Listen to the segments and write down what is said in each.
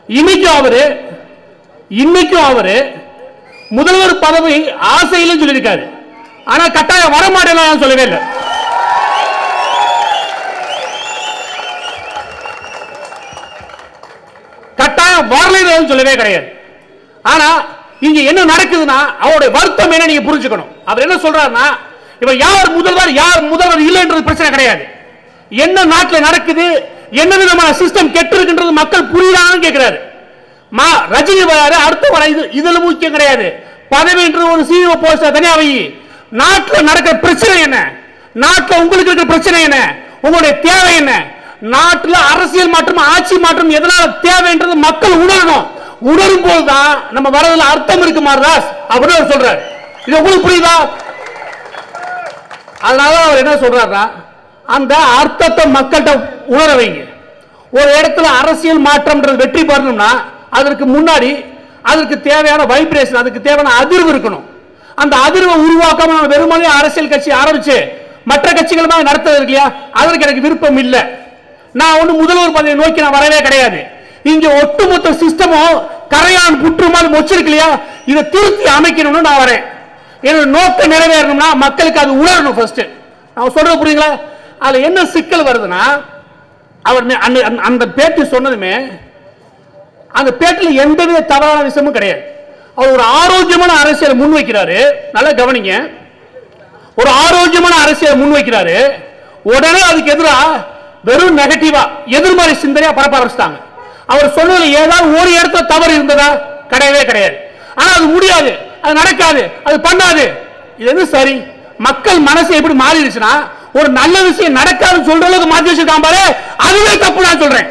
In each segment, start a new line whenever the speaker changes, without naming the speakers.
இன்னைக்கும் அவரு இன்னைக்கும் அவரு முதல்வர் பதவி ஆசையிலும் சொல்லியிருக்காரு ஆனா கட்டாயம் வரமாட்டேன் சொல்லவே இல்லை கட்டாயம் வரலைன்னு சொல்லவே கிடையாது ஆனா இங்க என்ன நடக்குதுன்னா அவருடைய வருத்தம் என்ன நீங்க புரிஞ்சுக்கணும் அவர் என்ன சொல்றாருன்னா இவர் யார் முதல்வர் யார் முதல்வர் இல்லைன்றது பிரச்சனை கிடையாது என்ன நாட்டில் நடக்குது என்ன விதமான சிஸ்டம் கெட்டு இருக்குன்றது மக்கள் புரியுதான்னு கேட்கிறாரு மா ரஜினி வராரு அடுத்த வர இது இதுல முக்கியம் கிடையாது பதவின்றது ஒரு சிஇஓ போஸ்ட் தனியா வை நாட்டில் நடக்கிற பிரச்சனை என்ன நாட்டில் உங்களுக்கு இருக்கிற பிரச்சனை என்ன உங்களுடைய தேவை என்ன நாட்டில் அரசியல் மாற்றம் ஆட்சி மாற்றம் எதனால தேவைன்றது மக்கள் உணரணும் உணரும் போதுதான் நம்ம வரதுல அர்த்தம் இருக்கு மாறுதாஸ் அப்படின்னு அவர் சொல்றாரு இது உங்களுக்கு புரியுதா அதனால அவர் என்ன சொல்றாருன்னா அந்த அர்த்தத்தை மக்கள்கிட்ட உணர வைங்க ஒரு இடத்துல அரசியல் மாற்றம்ன்றது வெற்றி பெறணும்னா அதற்கு முன்னாடி அதற்கு தேவையான வைப்ரேஷன் அதுக்கு தேவையான அதிர்வு இருக்கணும் அந்த அதிர்வை உருவாக்காம நம்ம வெறுமனே அரசியல் கட்சி ஆரம்பிச்சு மற்ற கட்சிகள் மாதிரி நடத்துறது இருக்கு இல்லையா அதற்கு எனக்கு விருப்பம் இல்லை நான் ஒண்ணு முதல்வர் பதவியை நோக்கி நான் வரவே கிடையாது இங்க ஒட்டுமொத்த சிஸ்டமும் கரையான் புற்று மாதிரி மொச்சிருக்கு இல்லையா இதை திருத்தி அமைக்கணும்னு நான் வரேன் என்னோட நோக்கம் நிறைவேறணும்னா மக்களுக்கு அது உணரணும் ஃபர்ஸ்ட் நான் சொல்றது புரியுங்களா அதுல என்ன சிக்கல் வருதுன்னா அவர் நெ- அந்த- அந்த- அந்த பேட்டி சொன்னதுமே அந்த பேட்டில் எந்தவித தவறான விஷயமும் கிடையாது அவர் ஒரு ஆரோக்கியமான அரசியலை முன்வைக்கிறாரு நல்லா கவனிங்க ஒரு ஆரோக்கியமான அரசியலை முன்வைக்கிறாரு உடனே அதுக்கு எதிரா வெறும் நெகட்டிவா எதிர்மறை சிந்தனையா பரப்ப ஆரம்பிச்சிட்டாங்க அவர் சொன்னதுல ஏதாவது ஒரு இடத்துல தவறு இருந்ததா கிடையவே கிடையாது ஆனா அது முடியாது அது நடக்காது அது பண்ணாது இது என்ன சரி மக்கள் மனசு எப்படி மாறிடுச்சுன்னா ஒரு நல்ல விஷயம் நடக்காதுன்னு சொல்ற அளவுக்கு மாத்தி வச்சிருக்கான் பாரு அதுவே தப்பு நான் சொல்றேன்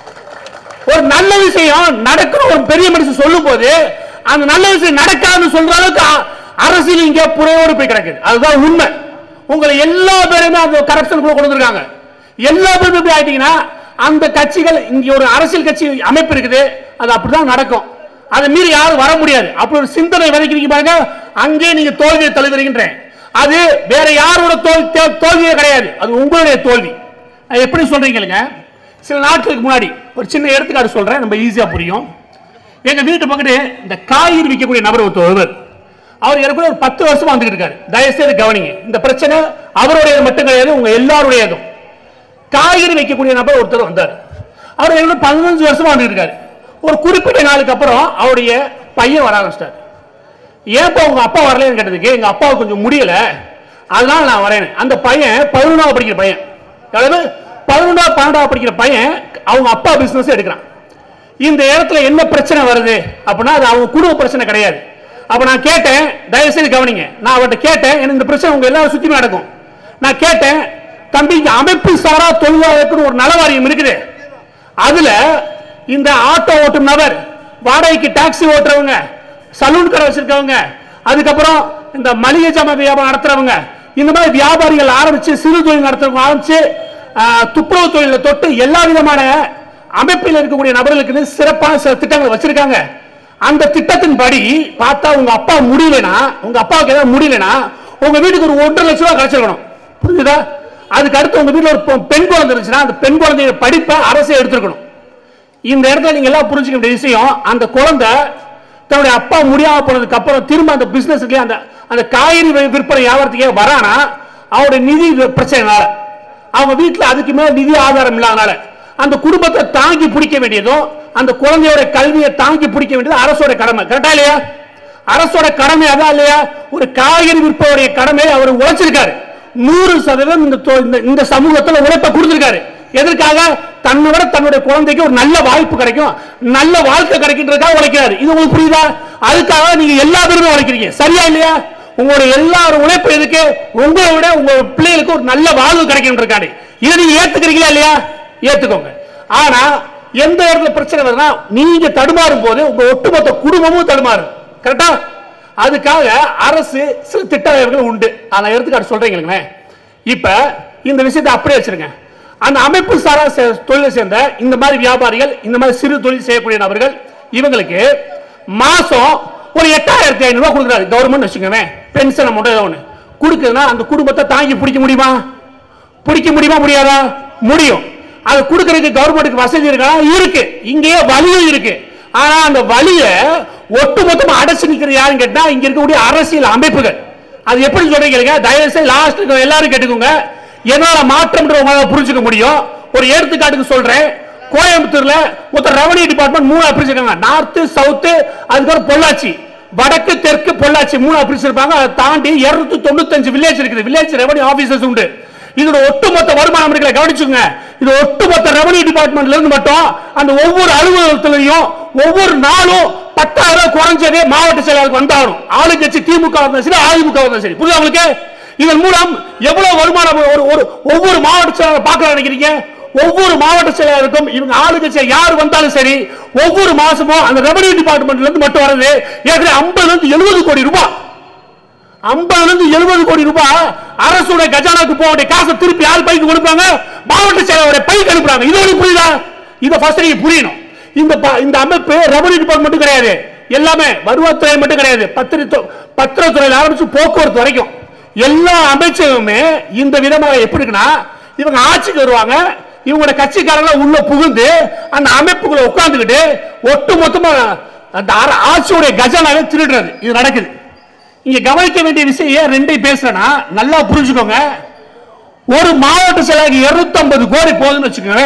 ஒரு நல்ல விஷயம் நடக்கணும் ஒரு பெரிய மனுஷன் சொல்லும் போது அந்த நல்ல விஷயம் நடக்காதுன்னு சொல்ற அளவுக்கு அ- அரசியல் இங்க புறையோடு போய் கிடக்குது அதுதான் உண்மை உங்களை எல்லா பேருமே அந்த கரப்ஷன் கொண்டு வந்திருக்காங்க எல்லா பேருமே எப்படி ஆயிட்டீங்கன்னா அந்த கட்சிகள் இங்க ஒரு அரசியல் கட்சி அமைப்பு இருக்குது அது அப்படிதான் நடக்கும் அதை மீறி யாரும் வர முடியாது அப்படி ஒரு சிந்தனை விதைக்கிறீங்க பாருங்க அங்கே நீங்க தோல்வியை தழுவுறீங்கன்றேன் அது வேற யாரோட தோல் தே- தோல்வியே கிடையாது அது உங்களுடைய தோல்வி அது எப்படி சொல்றீங்களுங்க சில நாட்களுக்கு முன்னாடி ஒரு சின்ன எடுத்துக்காட்டு சொல்றேன் நம்ம ஈஸியா புரியும் எங்க வீட்டு பக்கத்து இந்த காய்கறி விற்கக்கூடிய நபர் ஒருத்தர் ஒருவர் அவர் ஏற்கனவே ஒரு பத்து வருஷமா வந்துட்டு இருக்காரு தயவுசெய்து கவனிங்க இந்த பிரச்சனை அவருடையது மட்டும் கிடையாது உங்க எல்லாருடையதும் காய்கறி வைக்கக்கூடிய நபர் ஒருத்தர் வந்தார் அவர் ஏற்கனவே பதினஞ்சு வருஷமா வந்துட்டு இருக்காரு ஒரு குறிப்பிட்ட நாளுக்கு அப்புறம் அவருடைய பையன் வர ஆரம்பிச்சிட்டார் ஏன்ப்பா உங்க அப்பா வரலன்னு கேட்டதுக்கு எங்க அப்பாவுக்கு கொஞ்சம் முடியல அதனால நான் வரேன் அந்த பையன் பதினொன்றாவது படிக்கிற பையன் அதாவது பதினொன்றாவது பன்னெண்டாவது படிக்கிற பையன் அவங்க அப்பா பிசினஸ் எடுக்கிறான் இந்த இடத்துல என்ன பிரச்சனை வருது அப்படின்னா அது அவங்க குடும்ப பிரச்சனை கிடையாது அப்ப நான் கேட்டேன் தயவு செய்து கவனிங்க நான் அவர்கிட்ட கேட்டேன் எனக்கு இந்த பிரச்சனை உங்க எல்லாரும் சுத்தி நடக்கும் நான் கேட்டேன் தம்பி இங்க அமைப்பு சாரா தொழிலாளருக்குன்னு ஒரு நலவாரியம் இருக்குது அதுல இந்த ஆட்டோ ஓட்டும் நபர் வாடகைக்கு டாக்ஸி ஓட்டுறவங்க சலூன் கடை வச்சிருக்கவங்க அதுக்கப்புறம் இந்த மளிகை ஜாமான் வியாபாரம் நடத்துறவங்க இந்த மாதிரி வியாபாரிகள் ஆரம்பிச்சு சிறு தொழில் நடத்துறவங்க ஆரம்பிச்சு ஆஹ், துப்புரவு தொழில தொட்டு எல்லா விதமான அமைப்பில் இருக்கக்கூடிய நபர்களுக்கு சிறப்பான சில திட்டங்கள் வச்சிருக்காங்க அந்த திட்டத்தின் படி பார்த்தா உங்க அப்பா முடியலனா உங்க அப்பாவுக்கு ஏதாவது முடியலனா உங்க வீட்டுக்கு ஒரு ஒன்றரை லட்சம் ரூபாய் கிடைச்சிருக்கணும் புரிஞ்சுதா அதுக்கு அடுத்து உங்க வீட்டுல ஒரு பெ- பெண் குழந்தை இருந்துச்சுன்னா அந்த பெண் குழந்தைய படிப்பை அரசே எடுத்துருக்கணும் இந்த இடத்துல நீங்க எல்லாம் புரிஞ்சுக்க வேண்டிய விஷயம் அந்த குழந்தை தன்னுடைய அப்பா முடியாம போனதுக்கு அப்புறம் திரும்ப அந்த பிசினஸ்க்கு அந்த அந்த காய்கறி வி- விற்பனை வியாபாரத்துக்கே வரானா அவருடைய நிதி வி- பிரச்சனைனால அவங்க வீட்டுல அதுக்கு மேல நிதி ஆதாரம் இல்லாதனால அந்த குடும்பத்தை தாங்கி பிடிக்க வேண்டியதும் அந்த குழந்தையோட கல்வியை தாங்கி பிடிக்க வேண்டியது அரசோட கடமை கரெக்டா இல்லையா அரசோட கடமை அதான் இல்லையா ஒரு காய்கறி விற்பவருடைய கடமை அவர் உழைச்சிருக்காரு நூறு சதவீதம் இந்த தொ- இந்த- இந்த சமூகத்துல உழைப்பை கொடுத்திருக்காரு எதற்காக தன்னை விட தன்னுடைய குழந்தைக்கு ஒரு நல்ல வாய்ப்பு கிடைக்கும் நல்ல வாழ்க்கை கிடைக்கின்றதுக்காக உழைக்கிறாரு இது உங்களுக்கு புரியுதா அதுக்காக நீங்க எல்லா பேருமே உழைக்கிறீங்க சரியா இல்லையா உங்களுடைய எல்லாரும் உழைப்பு எதுக்கு உங்களை விட உங்க பிள்ளைகளுக்கு ஒரு நல்ல வாழ்வு கிடைக்கின்றிருக்காரு இதை நீங்க ஏத்துக்கிறீங்களா இல்லையா ஏத்துக்கோங்க ஆனா எந்த இடத்துல பிரச்சனை வருதுன்னா நீங்க தடுமாறும் போது உங்க ஒட்டுமொத்த குடும்பமும் தடுமாறும் கரெக்டா அதுக்காக அரசு சில திட்ட வகைகள் உண்டு அதை எடுத்துக்காட்டு சொல்றீங்களே இப்ப இந்த விஷயத்தை அப்படியே வச்சிருங்க அந்த அமைப்பு சாரா சே- தொழிலை சேர்ந்த இந்த மாதிரி வியாபாரிகள் இந்த மாதிரி சிறு தொழில் செய்யக்கூடிய நபர்கள் இவங்களுக்கு மாசம் ஒரு எட்டாயிரத்தி ஐநூறு ரூபாய் கொடுக்குறாரு கவர்மெண்ட் வச்சுக்கோங்க பென்ஷன் அமௌண்ட் ஏதோ ஒன்று கொடுக்குதுன்னா அந்த குடும்பத்தை தாங்கி பிடிக்க முடியுமா பிடிக்க முடியுமா முடியாதா முடியும் அது கொடுக்கறதுக்கு கவர்மெண்ட்டுக்கு வசதி இருக்கா இருக்கு இங்கேயே வழியும் இருக்கு ஆனா அந்த வழிய ஒட்டுமொத்தமா அடைச்சு நிக்கிறது யாருன்னு கேட்டா இங்க இருக்கக்கூடிய அரசியல் அமைப்புகள் அது எப்படி சொல்றீங்க தயவு செய்து லாஸ்ட் எல்லாரும் கேட்டுக்கோங்க என்னால மாற்றம்ன்ற உங்களால புரிஞ்சுக்க முடியும் ஒரு எடுத்துக்காட்டுக்கு சொல்றேன் கோயம்புத்தூர்ல மொத்த ரெவன்யூ டிபார்ட்மெண்ட் மூணு பிரிச்சிருக்காங்க நார்த் சவுத் அதுக்கப்புறம் பொள்ளாச்சி வடக்கு தெற்கு பொள்ளாச்சி மூணு பிரிச்சிருப்பாங்க அதை தாண்டி இருநூத்தி தொண்ணூத்தஞ்சு வில்லேஜ் இருக்குது வில்லேஜ் ரெவன்யூ ஆபீசர்ஸ் உண்டு இதோட ஒட்டுமொத்த வருமானம் இருக்குல்ல கவனிச்சுங்க இது ஒட்டுமொத்த ரெவன்யூ டிபார்ட்மெண்ட்ல இருந்து மட்டும் அந்த ஒவ்வொரு அலுவலகத்திலையும் ஒவ்வொரு நாளும் பத்தாயிரம் ரூபாய் குறைஞ்சதே மாவட்ட செயலாளருக்கு வந்தாகணும் ஆளுங்கட்சி திமுக இருந்தாலும் சரி அதிமுக இருந்தாலும் சரி புரியுதா உங்களுக்கு இதன் மூலம் எவ்வளவு வருமானம் ஒரு ஒரு ஒவ்வொரு மாவட்ட செயலாளர் பார்க்க நினைக்கிறீங்க ஒவ்வொரு மாவட்ட செயலாளருக்கும் இவங்க ஆளுங்கட்சியா யார் வந்தாலும் சரி ஒவ்வொரு மாசமும் அந்த ரெவன்யூ டிபார்ட்மெண்ட்ல இருந்து மட்டும் வருது ஏற்கனவே ஐம்பதுல இருந்து எழுபது கோடி ரூபாய் ஐம்பதுல இருந்து எழுபது கோடி ரூபாய் அரசுடைய கஜானாக்கு போக வேண்டிய காசை திருப்பி யார் பைக்கு கொடுப்பாங்க மாவட்ட செயலாளருடைய பைக்கு அனுப்புறாங்க இது உங்களுக்கு புரியுதா இதை ஃபர்ஸ்ட் நீங்க புரியணும் இந்த ப- இந்த அமைப்பு ரெவன்யூ டிபார்ட்மெண்ட் மட்டும் கிடையாது எல்லாமே வருவாய்த்துறை மட்டும் கிடையாது பத்திரித்து பத்திரத்துறையில் ஆரம்பிச்சு போக்குவரத்து வரைக்கும் எல்லா அமைச்சகமுமே இந்த விதமாக எப்படி இருக்குன்னா இவங்க ஆட்சிக்கு வருவாங்க இவங்களோட கட்சிக்காரங்க உள்ள புகுந்து அந்த அமைப்புக்குள்ள உட்கார்ந்துக்கிட்டு ஒட்டு மொத்தமா அந்த அர- ஆட்சியுடைய கஜானாவை திருடுறது இது நடக்குது இங்க கவனிக்க வேண்டிய விஷயம் ஏன் ரெண்டையும் பேசுறேன்னா நல்லா புரிஞ்சுக்கோங்க ஒரு மாவட்ட செயலாளருக்கு 250 கோடி போதுன்னு வச்சுக்கோங்க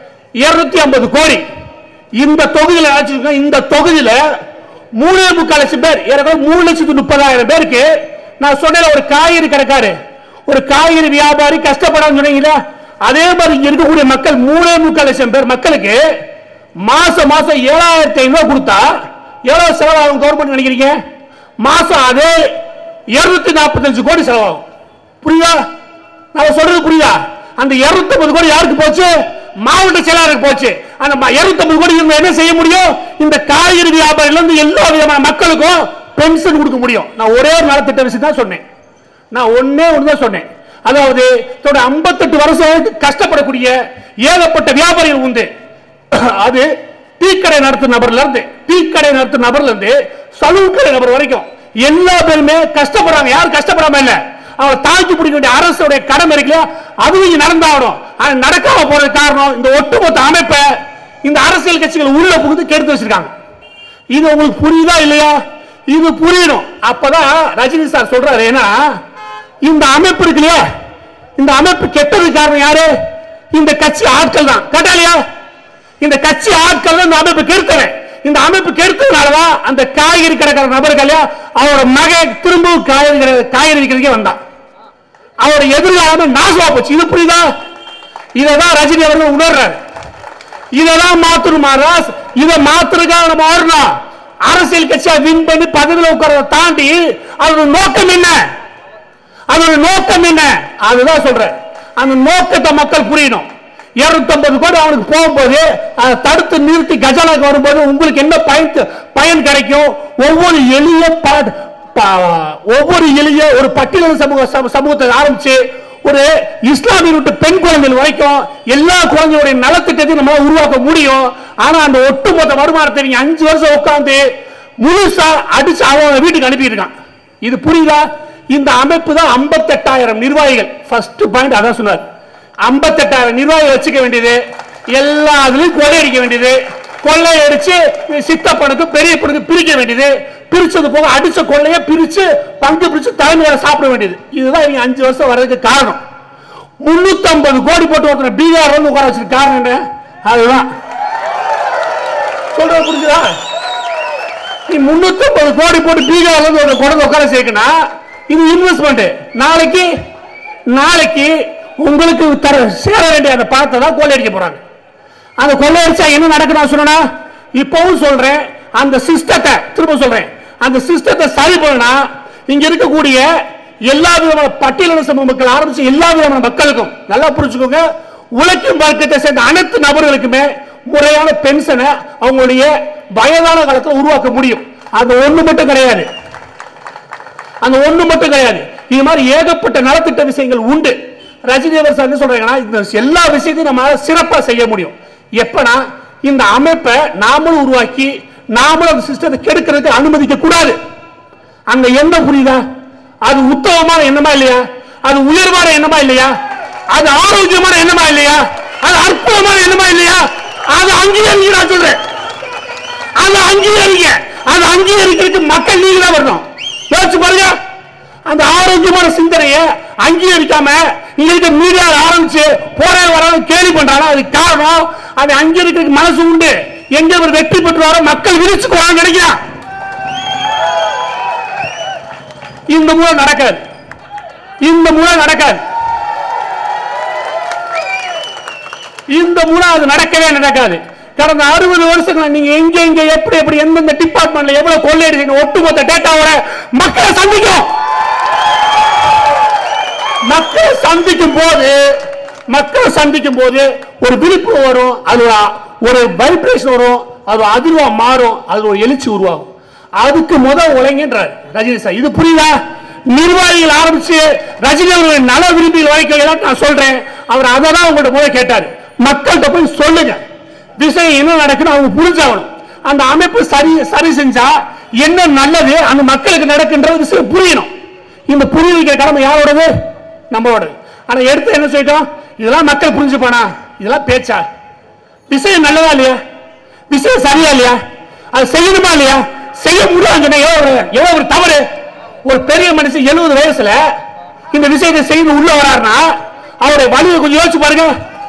250 கோடி இந்த தொகுதியில வச்சுக்கோங்க இந்த தொகுதியில மூணே முக்கால் லட்சம் பேர் ஏறக்குறைய மூணு லட்சத்து முப்பதாயிரம் பேருக்கு நான் சொன்னேன் ஒரு காய்கறி கடைக்காரு ஒரு காய்கறி வியாபாரி கஷ்டப்படாம சொன்னீங்களா அதே மாதிரி இங்க இருக்கக்கூடிய மக்கள் மூணே முக்கால் லட்சம் பேர் மக்களுக்கு மாசம் மாசம் ஏழாயிரத்தி ஐநூறு கொடுத்தா எவ்வளவு செலவாகும் கவர்மெண்ட் நினைக்கிறீங்க மாசம் அதே இருநூத்தி நாற்பத்தஞ்சு கோடி செலவாகும் புரியுதா நான் சொல்றது புரியுதா அந்த 250 கோடி யாருக்கு போச்சு மாவட்ட செயலாளருக்கு போச்சு அந்த 250 கோடி இவங்க என்ன செய்ய முடியும் இந்த காய்கறி வியாபாரில இருந்து எல்லா விதமான மக்களுக்கும் பென்ஷன் கொடுக்க முடியும் நான் ஒரே ஒரு நலத்திட்ட விஷயம் தான் சொன்னேன் நான் ஒண்ணே ஒன்று தான் சொன்னேன் அதாவது தன்னோட 58 வருஷம் கஷ்டப்படக்கூடிய ஏகப்பட்ட வியாபாரிகள் உண்டு அது டீக்கடை நடத்தும் நபர்ல இருந்து டீக்கடை நடத்தும் நபர்ல இருந்து சலூன் கடை நபர் வரைக்கும் எல்லா பேருமே கஷ்டப்படுறாங்க யாரும் கஷ்டப்படாம இல்ல அவங்க தாக்கி பிடிக்க வேண்டிய அரசுடைய கடமை இருக்குல்லையா அதுவும் இங்க நடந்தாகணும் அது நடக்காம போறது காரணம் இந்த ஒட்டுமொத்த அமைப்பை இந்த அரசியல் கட்சிகள் உள்ள புகுந்து கெடுத்து வச்சிருக்காங்க இது உங்களுக்கு புரியுதா இல்லையா இது புரியணும் அப்பதான் ரஜினி சார் சொல்றாரு ஏன்னா இந்த அமைப்பு இருக்கு இல்லையா இந்த அமைப்பு கெட்டதுக்கு காரணம் யாரு இந்த கட்சி ஆட்கள் தான் கேட்டா இல்லையா இந்த கட்சி ஆட்கள் தான் இந்த அமைப்பு கெடுத்தவன் இந்த அமைப்பு கெடுத்ததுனாலதான் அந்த காய்கறி கடைக்கார நபர்கள் இல்லையா அவரோட மகன் திரும்பவும் காய்கறி கடை- காய்கறி விற்கிறதுக்கே வந்தான் அவரோட எதிர்காலம் நாசமா போச்சு இது புரியுதா இதைதான் ரஜினி அவர்கள் உணர்றாரு இதெல்லாம் மாத்தணுமா ராஸ் இதை மாத்துறதுக்காக நம்ம வரணும் அரசியல் கட்சியா வின் பண்ணி பதவியில் உட்கார்றத தாண்டி அதோட நோக்கம் என்ன அதோட நோக்கம் என்ன அதுதான் சொல்றேன் அந்த நோக்கத்தை மக்கள் புரியணும் 250 கோடி அவனுக்கு போகும்போது அதை தடுத்து நிறுத்தி கஜானாக்கு வரும்போது உங்களுக்கு என்ன பயன் பயன் கிடைக்கும் ஒவ்வொரு எளிய ப- ப- ஒவ்வொரு எளிய ஒரு பட்டியல சமூக சம- சமூகத்தை ஆரம்பிச்சு ஒரு இஸ்லாமிய விட்டு பெண் குழந்தைகள் வரைக்கும் எல்லா குழந்தைகளுடைய நலத்திட்டத்தையும் நம்மளால உருவாக்க முடியும் ஆனா அந்த ஒட்டுமொத்த வருமானத்தை நீங்க அஞ்சு வருஷம் உட்கார்ந்து முழுசா அடிச்சு அவன் வீட்டுக்கு அனுப்பிட்டு இருக்கான் இது புரியுதா இந்த அமைப்பு தான் 58000 நிர்வாகிகள் ஃபர்ஸ்ட் பாயிண்ட் அதான் சொன்னார் 58000 நிர்வாகிகள் வச்சுக்க வேண்டியது எல்லா இதுலயும் கொள்ளையடிக்க வேண்டியது கொள்ளையடிச்சு சித்தப்பனுக்கு பெரிய பனுக்கு பிரிக்க வேண்டியது பிரிச்சது போக அடிச்ச கொள்ளைய பிரிச்சு பங்கு பிரிச்சு தலைமையில சாப்பிட வேண்டியது இதுதான் இவங்க அஞ்சு வருஷம் வர்றதுக்கு காரணம் 350 கோடி போட்டு ஒருத்தர் பீகார் வந்து உட்கார வச்சிருக்க காரணம் என்ன அதுதான் சொல்றது புரிஞ்சுதா நீ 350 கோடி போட்டு பீகார்ல இருந்து ஒரு குழந்தை உட்கார சேர்க்கணும் இது இன்வெஸ்ட்மெண்ட் நாளைக்கு நாளைக்கு உங்களுக்கு தர சேர வேண்டிய அந்த பணத்தை தான் கொள்ளையடிக்க போறாங்க அந்த கொள்ளையடிச்சா என்ன நடக்குது நான் சொன்னா இப்பவும் சொல்றேன் அந்த சிஸ்டத்தை திரும்ப சொல்றேன் அந்த சிஸ்டத்தை சரி பண்ணா இங்க இருக்கக்கூடிய எல்லா விதமான பட்டியலின சமூக மக்கள் ஆரம்பிச்சு எல்லா விதமான மக்களுக்கும் நல்லா புரிஞ்சுக்கோங்க உழைக்கும் வர்க்கத்தை சேர்ந்த அனைத்து நபர்களுக்குமே முறையான பென்ஷனை அவங்களுடைய வயதான காலத்தில் உருவாக்க முடியும் அது ஒண்ணு மட்டும் கிடையாது அந்த ஒண்ணு மட்டும் கிடையாது இது மாதிரி ஏகப்பட்ட நலத்திட்ட விஷயங்கள் உண்டு ரஜினி அவர் சார் என்ன சொல்றாங்கன்னா இந்த எல்லா விஷயத்தையும் நம்ம சிறப்பா செய்ய முடியும் எப்பனா இந்த அமைப்பை நாமளும் உருவாக்கி நாமளும் அந்த சிஸ்டத்தை கெடுக்கிறதுக்கு அனுமதிக்க கூடாது அந்த எண்ணம் புரியுதா அது உத்தமமான எண்ணமா இல்லையா அது உயர்வான எண்ணமா இல்லையா அது ஆரோக்கியமான எண்ணமா இல்லையா அது அற்புதமான எண்ணமா இல்லையா அது அங்கீகரிக்க நான் சொல்றேன் அது அங்கீகரிக்க அது அங்கீகரிக்கிறதுக்கு மக்கள் நீங்க தான் வரணும் யோசிச்சு பாருங்க அந்த ஆரோக்கியமான சிந்தனையை அங்கீகரிக்காம இங்க மீடியா ஆரம்பிச்சு போற வர கேலி பண்றாங்க அதுக்கு காரணம் அதை அங்கீகரிக்கிறதுக்கு மனசு உண்டு எங்க ஒரு வெற்றி பெற்றுவாரோ மக்கள் விரிச்சுக்குவாங்க நினைக்கிறான் இந்த முறை நடக்காது இந்த முறை நடக்காது இந்த முறை அது நடக்கவே நடக்காது கடந்த அறுபது வருஷங்கள நீங்க எங்க எங்க எப்படி எப்படி எந்தெந்த டிபார்ட்மெண்ட்ல எவ்வளவு கொள்ளையடிச்சு ஒட்டுமொத்த டேட்டாவோட மக்களை சந்திக்கும் மக்களை சந்திக்கும் போது மக்களை சந்திக்கும் போது ஒரு விழிப்பு வரும் அது ஒரு வைப்ரேஷன் வரும் அது அதிர்வா மாறும் அது ஒரு எழுச்சி உருவாகும் அதுக்கு முதல் உழைங்கன்றார் ரஜினி சார் இது புரியுதா நிர்வாகிகள் ஆரம்பிச்சு ரஜினி அவர்கள் நல விரும்பிகள் வரைக்கும் நான் சொல்றேன் அவர் அதை தான் உங்கள்ட்ட முதல்ல கேட்டார் மக்கள்கிட்ட போய் சொல்லுங்க விஷயம் என்ன நடக்குன்னு அவங்க புரிஞ்சாகணும் அந்த அமைப்பு சரி சரி செஞ்சா என்ன நல்லது அந்த மக்களுக்கு நடக்குன்ற விஷயம் புரியணும் இந்த புரிய வைக்கிற கடமை யாரோடது நம்மளோடது ஆனா எடுத்து என்ன சொல்லிட்டோம் இதெல்லாம் மக்கள் புரிஞ்சுப்பானா இதெல்லாம் பேச்சா விஷயம் நல்லதா இல்லையா விஷயம் சரியா இல்லையா அது செய்யணுமா இல்லையா செய்ய முடியாது எவ்வளவு எவ்வளவு ஒரு தவறு ஒரு பெரிய மனுஷன் எழுபது வயசுல இந்த விஷயத்தை செய்து உள்ள வராருன்னா அவருடைய வழியை கொஞ்சம் யோசிச்சு பாருங்க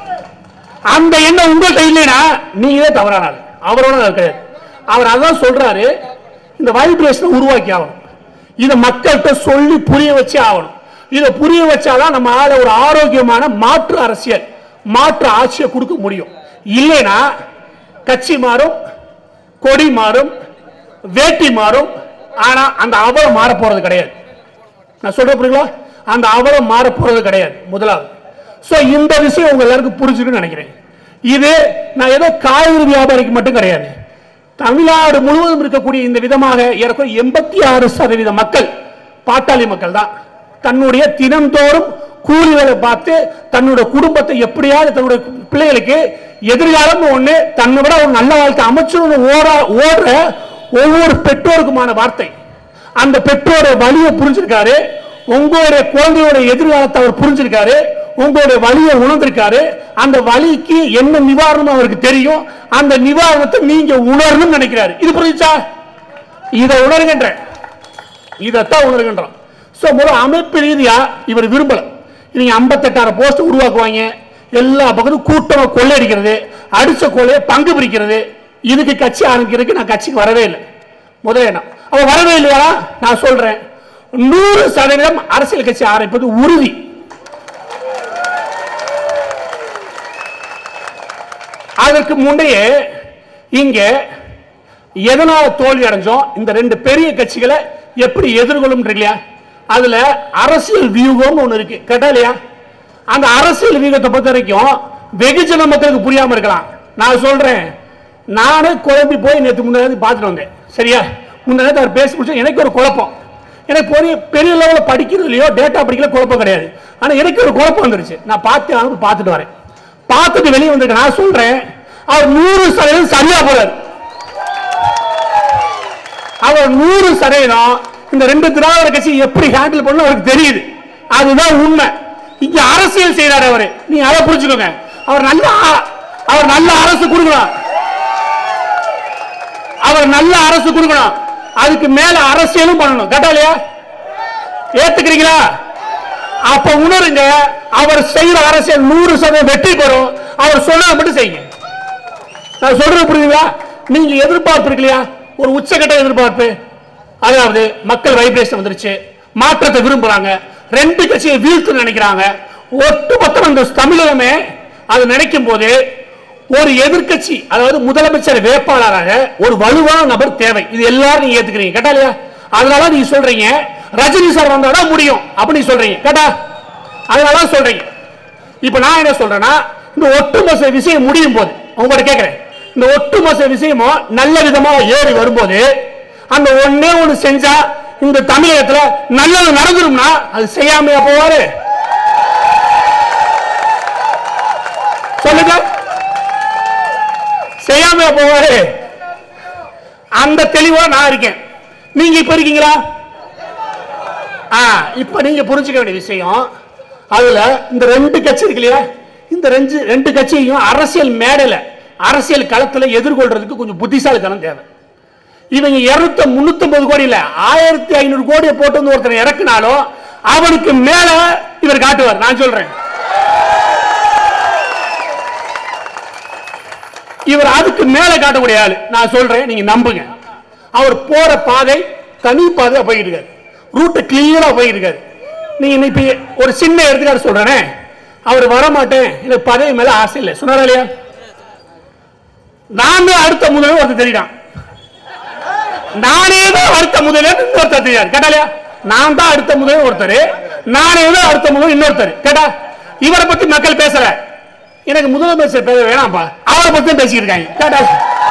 அந்த எண்ணம் உங்கள்கிட்ட இல்லைன்னா நீங்களே தவறான ஆளு. அவரோட இருக்காது அவர் அதான் சொல்றாரு இந்த வைப்ரேஷனை உருவாக்கி ஆகணும் இதை மக்கள்கிட்ட சொல்லி புரிய வச்சு ஆகணும் இதை புரிய வச்சாதான் நம்ம ஆள ஒரு ஆரோக்கியமான மாற்று அரசியல் மாற்று ஆட்சியை கொடுக்க முடியும் இல்லைன்னா கட்சி மாறும் கொடி மாறும் வேட்டி மாறும் ஆனா அந்த அவலம் மாற போறது கிடையாது நான் சொல்ற புரியுங்களா அந்த அவலம் மாற போறது கிடையாது முதலாவது சோ இந்த விஷயம் உங்க எல்லாருக்கும் புரிஞ்சுன்னு நினைக்கிறேன் இது நான் ஏதோ காய்கறி வியாபாரிக்கு மட்டும் கிடையாது தமிழ்நாடு முழுவதும் இருக்கக்கூடிய இந்த விதமாக ஏறக்குறைய எண்பத்தி ஆறு சதவீத மக்கள் பாட்டாளி மக்கள் தான் தன்னுடைய தினந்தோறும் கூலி வேலை பார்த்து தன்னுடைய குடும்பத்தை எப்படியாவது தன்னுடைய பிள்ளைகளுக்கு எதிர்காலம் ஒண்ணு தன்னை விட ஒரு நல்ல வாழ்க்கை அமைச்சர் ஓட ஓடுற ஒவ்வொரு பெற்றோருக்குமான வார்த்தை அந்த பெற்றோர வழியை புரிஞ்சிருக்காரு உங்களுடைய குழந்தையோட எதிர்காலத்தை அவர் புரிஞ்சிருக்காரு உங்களுடைய வழியை உணர்ந்திருக்காரு அந்த வழிக்கு என்ன நிவாரணம் அவருக்கு தெரியும் அந்த நிவாரணத்தை நீங்க உணரணும்னு நினைக்கிறாரு இது புரிஞ்சுச்சா இதை உணர்கின்ற இதைத்தான் உணர்கின்றோம் சோ முதல்ல அமைப்பு ரீதியா இவர் விரும்பல நீங்க ஐம்பத்தெட்டாயிரம் போஸ்ட் உருவாக்குவாங்க எல்லா பக்கத்தும் கூட்டமா கொள்ளையடிக்கிறது அடிச்ச கொள்ளைய பங்கு பிரிக்கிறது இதுக்கு கட்சி ஆரம்பிக்கிறதுக்கு நான் கட்சிக்கு வரவே இல்லை முதல் எண்ணம் அவ வரவே இல்லையா நான் சொல்றேன் நூறு சதவீதம் அரசியல் கட்சி ஆரம்பிப்பது உறுதி அதற்கு முன்னையே இங்க எதனால தோல்வி அடைஞ்சோம் இந்த ரெண்டு பெரிய கட்சிகளை எப்படி எதிர்கொள்ளும் இல்லையா அதுல அரசியல் வியூகம் ஒண்ணு இருக்கு கேட்டா இல்லையா அந்த அரசியல் வியூகத்தை பொறுத்த வரைக்கும் வெகுஜன மக்களுக்கு புரியாம இருக்கலாம் நான் சொல்றேன் நானே குழம்பி போய் நேற்று முன்னாடி பார்த்துட்டு வந்தேன் சரியா முன்னாடி அவர் பேசி முடிச்சு எனக்கு ஒரு குழப்பம் எனக்கு பெரிய பெரிய லெவலில் படிக்கிறதுலையோ டேட்டா படிக்கல குழப்பம் கிடையாது ஆனா எனக்கு ஒரு குழப்பம் வந்துருச்சு நான் பார்த்து அனுப்பி பார்த்துட்டு வரேன் பார்த்துட்டு வெளியே வந்திருக்கேன் நான் சொல்றேன் அவர் நூறு சதவீதம் சரியா போறாரு அவர் நூறு சதவீதம் இந்த ரெண்டு திராவிட கட்சி எப்படி ஹேண்டில் பண்ணணும் அவருக்கு தெரியுது அதுதான் உண்மை இங்க அரசியல் செய்யறாரு அவரு நீங்க அதை புரிஞ்சுக்கோங்க அவர் நல்ல ஆ- அவர் நல்ல அரசு கொடுக்கணும் அவர் நல்ல அரசு கொடுக்கணும் அதுக்கு மேல அரசியலும் பண்ணணும் கேட்டா இல்லையா ஏத்துக்கிறீங்களா அப்ப உணருங்க அவர் செய்யற அரசியல் நூறு சதவீதம் வெற்றி பெறும் அவர் சொன்னதை மட்டும் செய்யுங்க நான் சொல்றது புரியுதுங்களா நீங்க எதிர்பார்ப்பு இருக்கு இல்லையா ஒரு உச்சகட்ட எதிர்பார்ப்பு அதாவது மக்கள் வைப்ரேஷன் வந்துருச்சு மாற்றத்தை விரும்புறாங்க ரெண்டு கட்சியை வீழ்த்து நினைக்கிறாங்க ஒட்டுமொத்தம் இந்த தமிழகமே அது நினைக்கும் போது ஒரு எதிர்க்கட்சி அதாவது முதலமைச்சர் வேட்பாளராக ஒரு வலுவான நபர் தேவை இது எல்லாரும் நீங்க ஏத்துக்கிறீங்க கேட்டா இல்லையா அதனால நீங்க சொல்றீங்க ரஜினி சார் வந்தாதான் முடியும் அப்படின்னு சொல்றீங்க கேட்டா அதனால தான் சொல்றீங்க இப்ப நான் என்ன சொல்றேன்னா இந்த ஒட்டுமொத்த விஷயம் முடியும் போது உங்கள்ட்ட கேட்கிறேன் இந்த ஒட்டுமொத்த விஷயமும் நல்ல விதமா ஏறி வரும்போது அந்த ஒண்ணே ஒண்ணு செஞ்சா இந்த தமிழகத்துல நல்லது நடந்துரும்னா அது செய்யாமையா போவாரு சொல்லுங்க செய்யாமையா போவாரு அந்த தெளிவா நான் இருக்கேன் நீங்க இப்ப இருக்கீங்களா ஆ, இப்ப நீங்க புரிஞ்சுக்க வேண்டிய விஷயம் அதுல இந்த ரெண்டு கட்சி இருக்கு இல்லையா இந்த ரெண்டு ரெண்டு கட்சியையும் அரசியல் மேடையில அரசியல் களத்துல எதிர்கொள்றதுக்கு கொஞ்சம் புத்திசாலித்தனம் தேவை இவங்க இருநூத்தி முன்னூத்தி கோடி இல்ல ஆயிரத்தி ஐநூறு கோடியை போட்டு வந்து ஒருத்தர் இறக்குனாலும் அவனுக்கு மேல இவர் காட்டுவார் நான் சொல்றேன் இவர் அதுக்கு மேல காட்டக்கூடிய ஆளு நான் சொல்றேன் நீங்க நம்புங்க அவர் போற பாதை தனி பாதையா போயிட்டு இருக்காரு ரூட்டை கிளியரா போயிட்டு இருக்காரு நீங்க இன்னைக்கு ஒரு சின்ன எடுத்துக்காட்டு சொல்றேனே அவர் வர மாட்டேன் எனக்கு பதவி மேல ஆசை இல்லை சொன்னாரா இல்லையா நான் தான் அடுத்த முதல்வர் ஒருத்தர் தெரியுறான் நானே தான் அடுத்த முதல்வர் இன்னொருத்தர் தெரியாது கேட்டா இல்லையா நான் தான் அடுத்த முதல்வர் ஒருத்தர் நானே தான் அடுத்த முதல்வர் இன்னொருத்தர் கேட்டா இவரை பத்தி மக்கள் பேசல எனக்கு முதலமைச்சர் பேச வேணாம்ப்பா அவரை பத்தி தான் பேசிட்டு இருக்காங்க கேட்டா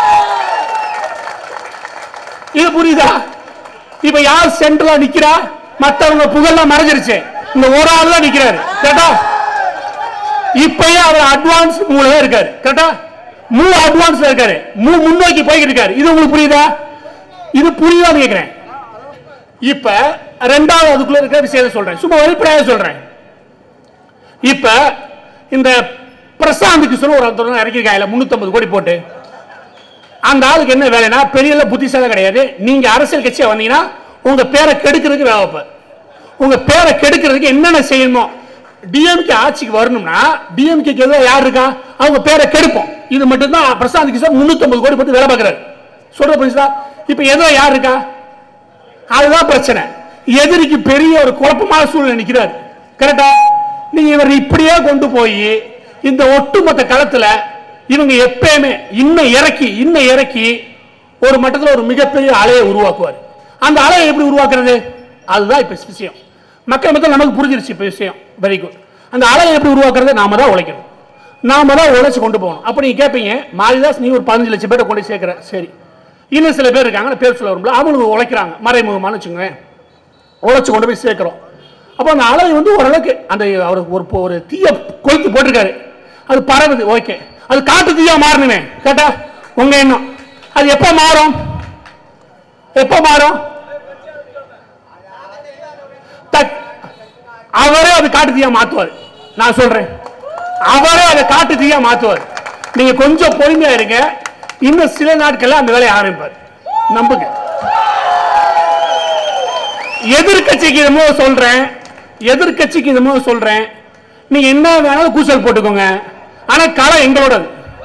இது புரியுதா இப்ப யார் சென்ட்ரலா நிக்கிறா மத்தவங்க புகழ்லாம் மறைஞ்சிருச்சு இந்த ஒரு ஆள் தான் நிக்கிறாரு கேட்டா இப்பயே அவர் அட்வான்ஸ் மூல இருக்காரு கரெக்டா மூ அட்வான்ஸ்ல இருக்காரு மூ முன்னோக்கி போய்கிட்டு இருக்காரு இது உங்களுக்கு புரியுதா இது புரியுதான்னு கேக்குறேன் இப்ப ரெண்டாவது அதுக்குள்ள இருக்கிற விஷயத்தை சொல்றேன் சும்மா வெளிப்படையாக சொல்றேன் இப்ப இந்த பிரசாந்த் கிஷோர் ஒரு ஒருத்தர் இறக்கிருக்காங்க முன்னூத்தி கோடி போட்டு அந்த ஆளுக்கு என்ன வேலைன்னா பெரிய புத்திசாலி கிடையாது நீங்க அரசியல் கட்சியா வந்தீங்கன்னா உங்க பேரை கெடுக்கிறதுக்கு வேலை வைப்பார். உங்க பேரை கெடுக்கிறதுக்கு என்னென்ன செய்யணுமோ டிஎம்கே ஆட்சிக்கு வரணும்னா டிஎம்கே எதிராக யார் இருக்கா அவங்க பேரை கெடுப்போம் இது மட்டும் தான் பிரசாந்த் கிஷோர் முன்னூத்தி கோடி போட்டு வேலை பார்க்கறாரு சொல்ற புரியுதா இப்ப ஏதோ யார் இருக்கா அதுதான் பிரச்சனை எதிரிக்கு பெரிய ஒரு குழப்பமான சூழ்நிலை நிக்கிறார் கரெக்டா நீங்க இவர் இப்படியே கொண்டு போய் இந்த ஒட்டுமொத்த களத்துல இவங்க எப்பயுமே இன்னும் இறக்கி இன்னும் இறக்கி ஒரு மட்டத்தில் ஒரு மிகப்பெரிய அலையை உருவாக்குவார் அந்த அலையை எப்படி உருவாக்குறது அதுதான் இப்ப விஷயம் மக்கள் மத்தியில் நமக்கு புரிஞ்சிருச்சு இப்ப விஷயம் வெரி குட் அந்த அலையை எப்படி உருவாக்குறது நாம தான் உழைக்கணும் நாம தான் உழைச்சு கொண்டு போகணும் அப்ப நீங்க கேட்பீங்க மாரிதாஸ் நீ ஒரு பதினஞ்சு லட்சம் பேரை கொண்டு சேர்க்கிற சரி இன்னும் சில பேர் இருக்காங்க நான் பேர் சொல்ல வரும்ல அவங்களுக்கு உழைக்கிறாங்க மறைமுகமானு வச்சுக்கோங்க உழைச்சு கொண்டு போய் சேர்க்கிறோம் அப்போ அந்த அலை வந்து ஓரளவுக்கு அந்த அவர் ஒரு ஒரு தீய கொளுத்து போட்டிருக்காரு அது பரவுது ஓகே அது காட்டு தீயா மாறணுமே கேட்டா உங்க எண்ணம் அது எப்ப மாறும் எப்ப மாறும் தக்- அவரே அது காட்டு தீயா மாத்துவார் நான் சொல்றேன் அவரே அதை காட்டு தீயா மாத்துவார் நீங்க கொஞ்சம் பொறுமையா இருங்க இன்னும் சில நாட்கள்ல அந்த வேலையை ஆரம்பிப்பார் நம்புங்க எதிர்கட்சிக்கு என்னமோ சொல்றேன் எதிர்கட்சிக்கு என்னமோ சொல்றேன் நீங்க என்ன வேணாலும் கூச்சல் போட்டுக்கோங்க ஆனா களம் எங்களோடது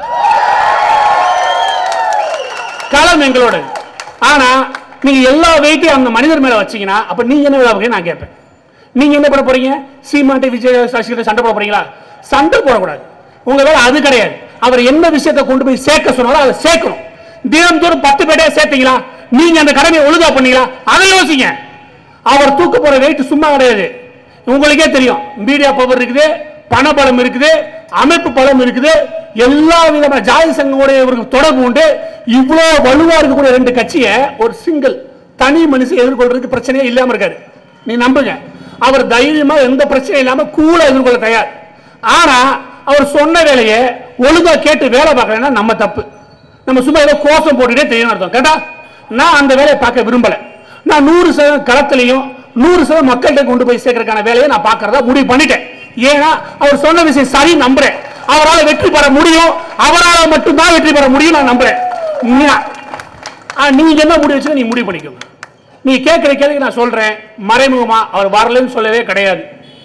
களம் எங்களோடது ஆனா நீங்க எல்லா வெயிட்டையும் அந்த மனிதர் மேல வச்சீங்கன்னா அப்ப நீங்க என்ன வேலை பார்க்கறீங்க நான் கேட்பேன் நீங்க என்ன பண்ண போறீங்க சீமாட்டி விஜய் சசிகலா சண்டை போட போறீங்களா சண்டை போடக்கூடாது உங்க வேலை அது கிடையாது அவர் என்ன விஷயத்தை கொண்டு போய் சேர்க்க சொன்னாரோ அதை சேர்க்கணும் தினந்தோறும் பத்து பேரையா சேர்த்தீங்களா நீங்க அந்த கடமையை ஒழுங்கா பண்ணீங்களா அதை யோசிங்க அவர் தூக்க போற வெயிட் சும்மா கிடையாது உங்களுக்கே தெரியும் மீடியா பவர் இருக்குது பணபலம் இருக்குது அமைப்பு பலம் இருக்குது எல்லா விதமான ஜாதி சங்கங்களோட இவருக்கு தொடர்பு உண்டு இவ்வளவு வலுவா இருக்கக்கூடிய ரெண்டு கட்சியை ஒரு சிங்கிள் தனி மனுஷன் எதிர்கொள்றதுக்கு பிரச்சனையே இல்லாம இருக்காரு நீ நம்புங்க அவர் தைரியமா எந்த பிரச்சனையும் இல்லாம கூலா எதிர்கொள்ள தயார் ஆனா அவர் சொன்ன வேலையை ஒழுங்கா கேட்டு வேலை பார்க்கலன்னா நம்ம தப்பு நம்ம சும்மா ஏதோ கோஷம் போட்டுட்டே தெரியும் அர்த்தம் கேட்டா நான் அந்த வேலையை பார்க்க விரும்பல நான் நூறு சதவீதம் களத்திலையும் நூறு சதவீதம் மக்கள்கிட்ட கொண்டு போய் சேர்க்கறதுக்கான வேலையை நான் பார்க்கறதா முடிவு பண்ணிட்டேன் ஏன்னா அவர் சொன்ன விஷயம் சரி நம்புறேன் அவரால் வெற்றி பெற முடியும் அவரால் மட்டும்தான் வெற்றி பெற முடியும் நான் நம்புறேன் நீ- ஆ, நீங்க என்ன முடிவு வச்சு நீங்க முடிவு பண்ணிக்கோங்க நீங்க கேட்கிற கேள்விக்கு நான் சொல்றேன் மறைமுகமா அவர் வரலன்னு சொல்லவே கிடையாது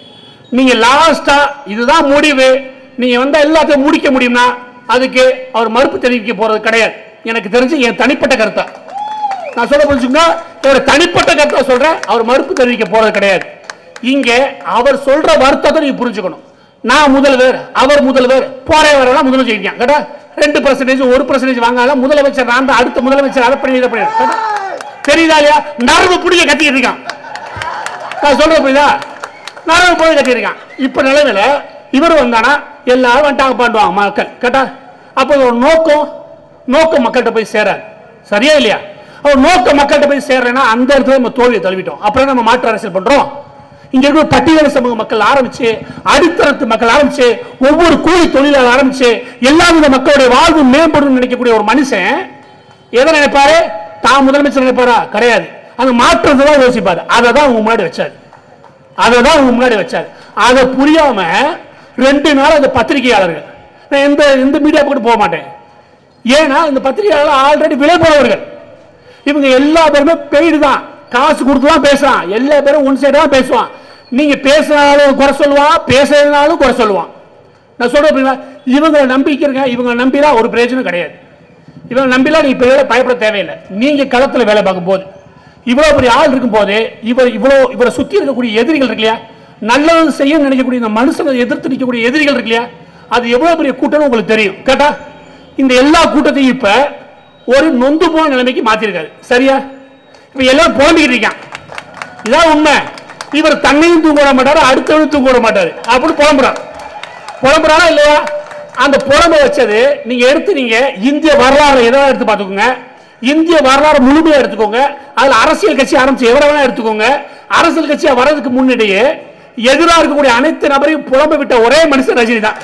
நீங்க லாஸ்டா இதுதான் முடிவு நீங்க வந்து எல்லாத்தையும் முடிக்க முடியும்னா அதுக்கு அவர் மறுப்பு தெரிவிக்க போறது கிடையாது எனக்கு தெரிஞ்சு என் தனிப்பட்ட கருத்தா நான் சொல்ல புரிஞ்சுங்க என்னோட தனிப்பட்ட கருத்தா சொல்றேன் அவர் மறுப்பு தெரிவிக்க போறது கிடையாது இங்க அவர் சொல்ற வருத்தத்தை நீங்க புரிஞ்சுக்கணும் நான் முதல்வர் அவர் முதல்வர் போறவரெல்லாம் முதலமைச்சர் இருக்கான் கேட்டா ரெண்டு பர்சன்டேஜ் ஒரு பர்சன்டேஜ் வாங்கலாம் முதலமைச்சர் நான் தான் அடுத்த முதலமைச்சர் அதை பண்ணி இதை பண்ணி கேட்டா, தெரியுதா இல்லையா நரம்பு பிடிக்க கத்திக்கிட்டு இருக்கான் நான் சொல்றது புரியுதா நரம்பு போய் கட்டியிருக்கான் இப்ப நிலைமையில இவர் வந்தானா எல்லாரும் வந்துட்டாங்க பண்ணுவாங்க மக்கள் கேட்டா அப்போ ஒரு நோக்கம் நோக்கம் மக்கள்கிட்ட போய் சேராது சரியா இல்லையா அவர் நோக்க மக்கள்கிட்ட போய் சேர்றேன்னா அந்த இடத்துல நம்ம தோல்வியை தழுவிட்டோம் அப்புறம் நம்ம மாற்று அரசியல் பண்றோம் இங்க இருக்கிற பட்டியல் சமூக மக்கள் ஆரம்பிச்சு அடித்தரத்து மக்கள் ஆரம்பிச்சு ஒவ்வொரு கூலி தொழிலாளர் ஆரம்பிச்சு எல்லா வித மக்களுடைய வாழ்வு மேம்படும் நினைக்கக்கூடிய ஒரு மனுஷன் எதை நினைப்பாரு தான் முதலமைச்சர் நினைப்பாரா கிடையாது அந்த மாற்றத்தை தான் யோசிப்பாரு அதை தான் உங்க முன்னாடி வச்சாரு அதை தான் உங்க முன்னாடி வச்சாரு அதை புரியாம ரெண்டு நாள் அந்த பத்திரிகையாளர்கள் நான் எந்த எந்த மீடியா கூட போக மாட்டேன் ஏன்னா இந்த பத்திரிகையாளர்கள் ஆல்ரெடி விலை போனவர்கள் இவங்க எல்லா பேருமே பெய்டு தான் காசு கொடுத்து தான் பேசுறான் எல்லா பேரும் ஒன் சைடு தான் பேசுவான் நீங்க பேசினாலும் குறை சொல்லுவான் பேசுறதுனாலும் குறை சொல்லுவான் நான் சொல்றேன் அப்படின்னா இவங்களை நம்பிக்கிறங்க இவங்க நம்பிலாம் ஒரு பிரயோஜனம் கிடையாது இவங்க நம்பிலாம் நீங்க பெரிய பயப்பட தேவையில்லை நீங்க களத்துல வேலை பார்க்கும் போது இவ்வளவு பெரிய ஆள் இருக்கும் போது இவர் இவ்வளவு இவரை சுத்தி இருக்கக்கூடிய எதிரிகள் இருக்கு இல்லையா நல்லது செய்ய நினைக்கக்கூடிய இந்த மனுஷனை எதிர்த்து நிற்கக்கூடிய எதிரிகள் இருக்கு இல்லையா அது எவ்வளவு பெரிய கூட்டம்னு உங்களுக்கு தெரியும் கேட்டா இந்த எல்லா கூட்டத்தையும் இப்ப ஒரு நொந்து போன நிலைமைக்கு மாத்திருக்காரு சரியா இப்ப எல்லாம் புலம்பிக்கிட்டு இருக்கான் இதான் உண்மை இவர் தன்னையும் தூங்க விட மாட்டாரு அடுத்தவனும் தூங்க விட மாட்டாரு அப்படி புலம்புறார் புலம்புறாரா இல்லையா அந்த புலம்ப வச்சது நீங்க எடுத்து நீங்க இந்திய வரலாறு எதாவது எடுத்து பார்த்துக்கோங்க இந்திய வரலாறு முழுமையா எடுத்துக்கோங்க அதுல அரசியல் கட்சி ஆரம்பிச்சு எவ்வளவு வேணா எடுத்துக்கோங்க அரசியல் கட்சியா வர்றதுக்கு முன்னாடியே எதிராக இருக்கக்கூடிய அனைத்து நபரையும் புலம்ப விட்ட ஒரே மனுஷன் ரஜினி தான்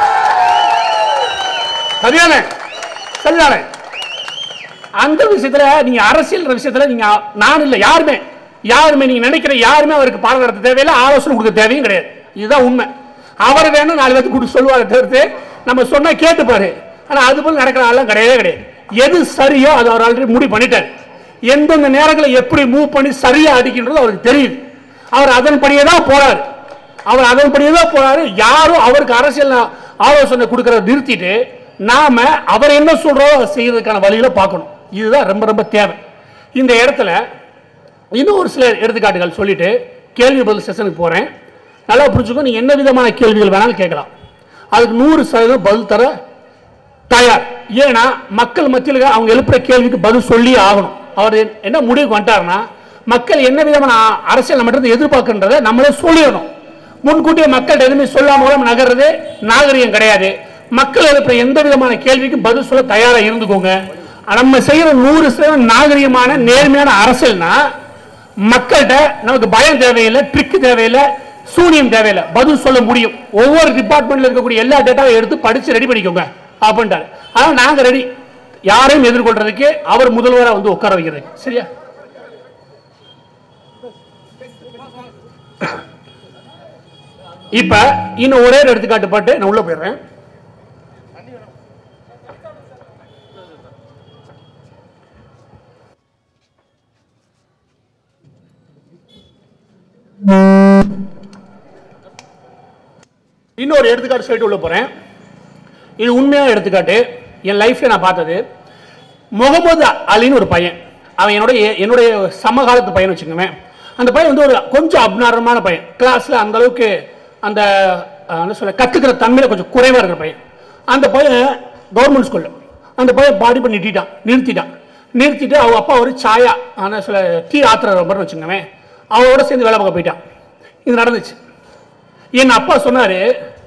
சரிதானே சரிதானே அந்த விஷயத்துல நீங்க அரசியல் விஷயத்துல நீங்க நான் இல்ல யாருமே யாருமே நீங்க நினைக்கிற யாருமே அவருக்கு பாடம் நடத்த தேவையில்லை ஆலோசனை கொடுக்க தேவையும் கிடையாது இதுதான் உண்மை அவர் வேணா நாலு பேருக்கு கொடுத்து சொல்லுவாரு தவிர்த்து நம்ம சொன்னா கேட்டுப்பாரு ஆனா அது போல நடக்கிற ஆள்லாம் கிடையவே கிடையாது எது சரியோ அது அவர் ஆல்ரெடி முடிவு பண்ணிட்டார் எந்தெந்த நேரங்களில் எப்படி மூவ் பண்ணி சரியா அடிக்கின்றது அவருக்கு தெரியுது அவர் அதன்படியே தான் போறாரு அவர் அதன்படியே தான் போறாரு யாரும் அவருக்கு அரசியல் ஆலோசனை கொடுக்கறத நிறுத்திட்டு நாம அவர் என்ன சொல்றோ அதை செய்யறதுக்கான வழியில பார்க்கணும் இதுதான் ரொம்ப ரொம்ப தேவை இந்த இடத்துல இன்னும் ஒரு சில எடுத்துக்காட்டுகள் சொல்லிட்டு கேள்வி பதில் செஷனுக்கு போறேன் நல்லா புரிஞ்சுக்கோ நீங்க என்ன விதமான கேள்விகள் வேணாலும் கேட்கலாம் அதுக்கு நூறு சதவீதம் பதில் தர தயார் ஏன்னா மக்கள் மத்தியில் அவங்க எழுப்புற கேள்விக்கு பதில் சொல்லி ஆகணும் அவர் என்ன முடிவுக்கு வந்துட்டாருன்னா மக்கள் என்ன விதமான அ- அரசியல் நம்மகிட்ட எதிர்பார்க்கின்றதை நம்மளே சொல்லிடணும் முன்கூட்டியே மக்கள் எதுவுமே சொல்லாம கூட நகர்றது நாகரிகம் கிடையாது மக்கள் எழுப்புற எந்த விதமான கேள்விக்கும் பதில் சொல்ல தயாரா இருந்துக்கோங்க நம்ம செய்யற நூறு சதவீதம் நாகரிகமான நேர்மையான அரசியல்னா மக்கள்கிட்ட நமக்கு பயம் தேவையில்லை ட்ரிக் தேவையில்லை சூனியம் தேவையில்லை பதில் சொல்ல முடியும் ஒவ்வொரு டிபார்ட்மெண்ட்ல இருக்கக்கூடிய எல்லா டேட்டாவும் எடுத்து படிச்சு ரெடி பண்ணிக்கோங்க அப்படின்ட்டாரு ஆனா நாங்க ரெடி யாரையும் எதிர்கொள்றதுக்கு அவர் முதல்வரா வந்து உட்கார வைக்கிறதுக்கு சரியா இப்ப இன்னும் ஒரே ஒரு எடுத்துக்காட்டு பாட்டு நான் உள்ள போயிடுறேன் இன்னொரு எடுத்துக்காட்டு சொல்லிட்டு உள்ள போறேன் இது உண்மையான எடுத்துக்காட்டு என் லைஃப்ல நான் பார்த்தது முகமது அலின்னு ஒரு பையன் அவன் என்னுடைய என்னுடைய சமகாலத்து பையன் வச்சுக்கோங்க அந்த பையன் வந்து ஒரு கொஞ்சம் அப்நார்மமான பையன் கிளாஸ்ல அந்த அளவுக்கு அந்த அஹ், என்ன சொல்ல கத்துக்கிற தன்மையில கொஞ்சம் குறைவா இருக்கிற பையன் அந்த பையன் கவர்மெண்ட் ஸ்கூல்ல அந்த பையன் பாடி பண்ணி நிறுத்திட்டான் நிறுத்திட்டான் நிறுத்திட்டு அவங்க அப்பா ஒரு சாயா என்ன சொல்ல டீ ஆத்துற மாதிரி வச்சுக்கோங்க அவளோட சேர்ந்து வேலை பார்க்க போயிட்டான் இது நடந்துச்சு என் அப்பா சொன்னாரு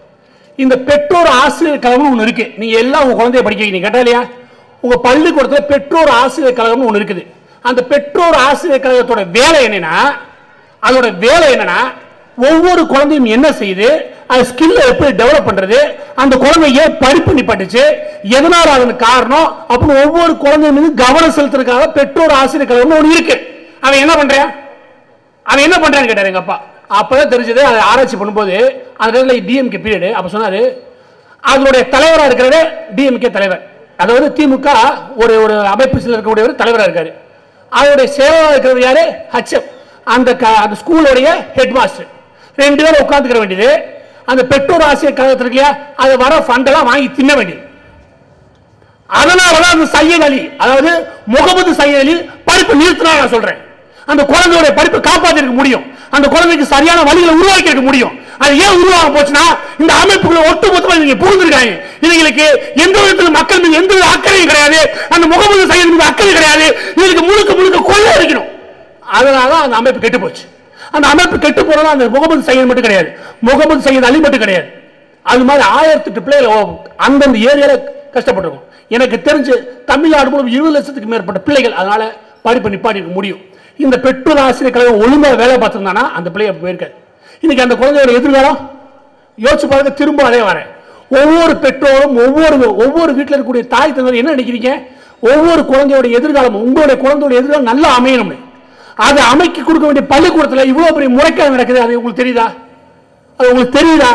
இந்த பெற்றோர் ஆசிரியர் கழகம்னு ஒன்று இருக்கு நீங்க எல்லாம் உங்க குழந்தைய படிக்க வைக்கிறீங்க கேட்டா இல்லையா உங்க பள்ளிக்கூடத்துல பெற்றோர் ஆசிரியர் கழகம்னு ஒன்று இருக்குது அந்த பெற்றோர் ஆசிரியர் கழகத்தோட வேலை என்னன்னா அதோட வேலை என்னன்னா ஒவ்வொரு குழந்தையும் என்ன செய்யுது அது ஸ்கில்ல எப்படி டெவலப் பண்றது அந்த குழந்தை ஏன் படிப்பு நிப்பட்டுச்சு எதனால அதன் காரணம் அப்படின்னு ஒவ்வொரு குழந்தை மீது கவனம் செலுத்துறதுக்காக பெற்றோர் ஆசிரியர் கழகம்னு ஒன்று இருக்கு அவன் என்ன பண்றான் அவன் என்ன பண்றான்னு கேட்டாரு எங்க அப்பா அப்பதான் தெரிஞ்சது அதை ஆராய்ச்சி பண்ணும்போது அந்த நேரத்தில் டிஎம்கே பீரியடு அப்ப சொன்னாரு அதனுடைய தலைவரா இருக்கிறது டிஎம்கே தலைவர் அதாவது திமுக ஒரு ஒரு அமைப்பு சில இருக்கக்கூடியவர் தலைவரா இருக்காரு அதனுடைய செயலாளர் இருக்கிறது யாரு ஹச்எம் அந்த க- அந்த ஸ்கூலுடைய ஹெட் மாஸ்டர் ரெண்டு பேரும் உட்காந்துக்கிற வேண்டியது அந்த பெற்றோர் ஆசிரியர் கழகத்தில் இருக்கு இல்லையா அதை வர ஃபண்டெல்லாம் வாங்கி தின்ன வேண்டியது அதனாலதான் அந்த சையத் அலி அதாவது முகமது சையத் அலி படிப்பு நிறுத்தினா நான் சொல்றேன் அந்த குழந்தையுடைய படிப்பை காப்பாத்திருக்க முடியும் அந்த குழந்தைக்கு சரியான வழிகளை உருவாக்கி இருக்க முடியும் அது ஏன் உருவாக போச்சுன்னா இந்த அமைப்புகளை ஒட்டுமொத்தமா நீங்க புரிஞ்சிருக்காங்க இதுங்களுக்கு எந்த விதத்துல மக்கள் மீது எந்த வித அக்கறையும் கிடையாது அந்த முகமது சையத் மீது அக்கறை கிடையாது இதுக்கு முழுக்க முழுக்க கொள்ளை அடிக்கணும் அதனால அந்த அமைப்பு கெட்டு போச்சு அந்த அமைப்பு கெட்டு போறது அந்த முகமது சையத் மட்டும் கிடையாது முகமது சையத் அலி மட்டும் கிடையாது அது மாதிரி ஆயிரத்தி எட்டு பிள்ளைகள் அந்தந்த ஏரியால கஷ்டப்பட்டிருக்கும் எனக்கு தெரிஞ்சு தமிழ்நாடு மூலம் இருபது லட்சத்துக்கு மேற்பட்ட பிள்ளைகள் அதனால படிப்பை நிப்பாட்டிருக்க முடியும் இந்த பெற்றோர் ஆசிரியர் கழகம் ஒழுங்கா வேலை பார்த்திருந்தானா அந்த பிள்ளைய போயிருக்காது இன்னைக்கு அந்த குழந்தையோட எதிர்காலம் யோசிச்சு பாருங்க திரும்ப அதே வரேன் ஒவ்வொரு பெற்றோரும் ஒவ்வொரு ஒவ்வொரு வீட்டில் இருக்கக்கூடிய தாய் தந்தை என்ன நினைக்கிறீங்க ஒவ்வொரு குழந்தையோட எதிர்காலம் உங்களுடைய குழந்தையோட எதிர்காலம் நல்லா அமையணும்னு அதை அமைக்க கொடுக்க வேண்டிய பள்ளிக்கூடத்தில் இவ்வளவு பெரிய முறைக்காக நடக்குது அது உங்களுக்கு தெரியுதா அது உங்களுக்கு தெரியுதா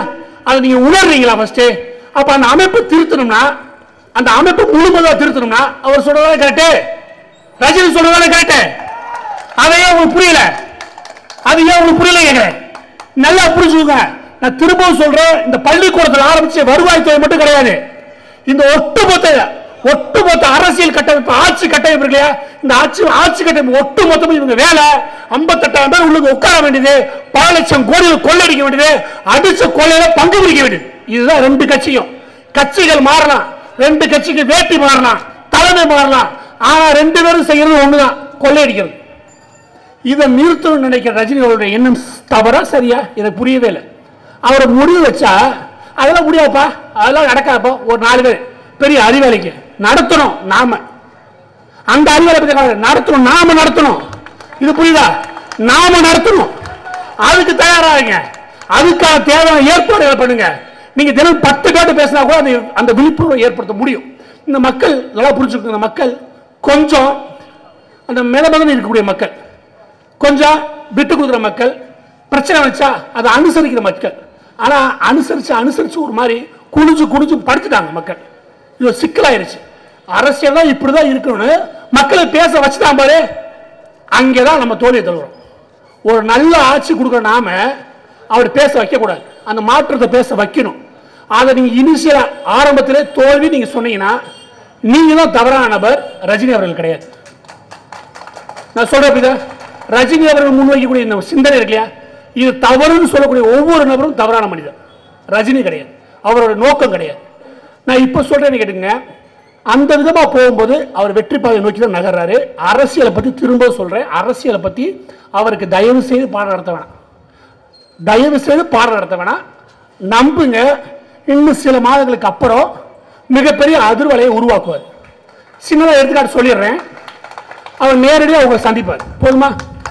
அதை நீங்க உணர்றீங்களா ஃபர்ஸ்ட் அப்ப அந்த அமைப்பு திருத்தணும்னா அந்த அமைப்பு முழுவதா திருத்தணும்னா அவர் சொல்றதானே கரெக்ட் ரஜினி சொல்றதானே கரெக்ட் அதையே உங்களுக்கு புரியல அது ஏன் உங்களுக்கு புரியல கேக்குறேன் நல்லா புரிஞ்சுக்கோங்க நான் திரும்பவும் சொல்றேன் இந்த பள்ளிக்கூடத்தில் ஆரம்பிச்ச வருவாய்த்துறை மட்டும் கிடையாது இந்த ஒட்டுமொத்த ஒட்டுமொத்த அரசியல் கட்டமைப்பு ஆட்சி கட்டமைப்பு இருக்கு இல்லையா இந்த ஆட்சி ஆட்சி கட்டமைப்பு ஒட்டுமொத்தமும் இவங்க வேலை ஐம்பத்தெட்டாயிரம் பேர் உள்ள உட்கார வேண்டியது பல லட்சம் கோடிகள் கொள்ளடிக்க வேண்டியது அடிச்ச கொள்ளையில பங்கு பிடிக்க வேண்டியது இதுதான் ரெண்டு கட்சியும் கட்சிகள் மாறலாம் ரெண்டு கட்சிக்கு வேட்டி மாறலாம் தலைமை மாறலாம் ஆனா ரெண்டு பேரும் செய்யறது ஒண்ணுதான் கொள்ளையடிக்கிறது இதை நிறுத்தணும்னு நினைக்கிற ரஜினி அவருடைய எண்ணம் தவறா சரியா எனக்கு புரியவே இல்லை அவரை முடிவு வச்சா அதெல்லாம் முடியாதுப்பா அதெல்லாம் நடக்காதப்பா ஒரு நாலு பேர் பெரிய அறிவாளிக்கு நடத்தணும் நாம அந்த அறிவாளி பத்தி கவலை இல்ல. நடத்தணும் நாம நடத்தணும் இது புரியுதா நாம நடத்தணும் அதுக்கு தயாராகுங்க அதுக்கான தேவையான ஏற்பாடுகளை பண்ணுங்க நீங்க தினம் பத்து காட்டு பேசினா கூட அந்த அந்த விழிப்புணர்வை ஏற்படுத்த முடியும் இந்த மக்கள் நல்லா புரிஞ்சுக்கோங்க இந்த மக்கள் கொஞ்சம் அந்த மிதமதன் இருக்கக்கூடிய மக்கள் கொஞ்சம் விட்டு கொடுக்குற மக்கள் பிரச்சனை வச்சா அதை அனுசரிக்கிற மக்கள் ஆனா அனுசரிச்சு அனுசரிச்சு ஒரு மாதிரி குனிஞ்சு குனிஞ்சு படுத்துட்டாங்க மக்கள் இது ஒரு சிக்கலாயிருச்சு அரசியல் தான் இப்படிதான் இருக்கணும்னு மக்களை பேச வச்சுட்டான் பாரு அங்கேதான் நம்ம தோல்வியை தருவோம் ஒரு நல்ல ஆட்சி கொடுக்குற நாம அவர் பேச வைக்க கூடாது அந்த மாற்றத்தை பேச வைக்கணும் அதை நீங்க இனிஷியலா ஆரம்பத்திலே தோல்வி நீங்க சொன்னீங்கன்னா நீங்க தான் தவறான நபர் ரஜினி அவர்கள் கிடையாது நான் சொல்றேன் புரியுதா? ரஜினி அவர்கள் முன்வைக்கக்கூடிய இந்த சிந்தனை இருக்கு இல்லையா இது தவறுன்னு சொல்லக்கூடிய ஒவ்வொரு நபரும் தவறான மனிதர் ரஜினி கிடையாது அவரோட நோக்கம் கிடையாது நான் இப்போ சொல்றேன்னு கேட்டுங்க அந்த விதமா போகும்போது அவர் வெற்றி பாதை நோக்கி தான் நகர்றாரு அரசியலை பத்தி திரும்ப சொல்றேன் அரசியலை பத்தி அவருக்கு தயவு செய்து பாடம் நடத்த வேணாம் தயவு செய்து பாடம் நடத்த வேணாம் நம்புங்க இன்னும் சில மாதங்களுக்கு அப்புறம் மிகப்பெரிய அதிர்வலையை உருவாக்குவார் சின்னதாக எடுத்துக்காட்டு சொல்லிடுறேன் அவர் நேரடியாக உங்களை சந்திப்பார் போதுமா